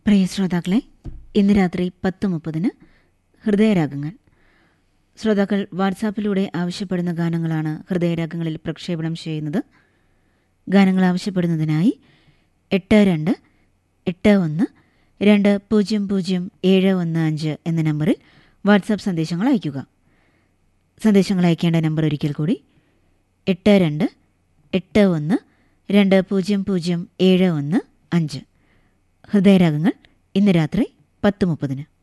പ്രിയ ശ്രോതാക്കളെ ഇന്ന് രാത്രി പത്ത് മുപ്പതിന് ഹൃദയരാഗങ്ങൾ ശ്രോതാക്കൾ വാട്സാപ്പിലൂടെ ആവശ്യപ്പെടുന്ന ഗാനങ്ങളാണ് ഹൃദയരാഗങ്ങളിൽ പ്രക്ഷേപണം ചെയ്യുന്നത് ഗാനങ്ങൾ ആവശ്യപ്പെടുന്നതിനായി എട്ട് രണ്ട് എട്ട് ഒന്ന് രണ്ട് പൂജ്യം പൂജ്യം ഏഴ് ഒന്ന് അഞ്ച് എന്ന നമ്പറിൽ വാട്സാപ്പ് സന്ദേശങ്ങൾ അയയ്ക്കുക സന്ദേശങ്ങൾ അയക്കേണ്ട നമ്പർ ഒരിക്കൽ കൂടി എട്ട് രണ്ട് എട്ട് ഒന്ന് രണ്ട് പൂജ്യം പൂജ്യം ഏഴ് ഒന്ന് അഞ്ച് ഹൃദയരാഗങ്ങൾ ഇന്ന് രാത്രി പത്ത് മുപ്പതിന്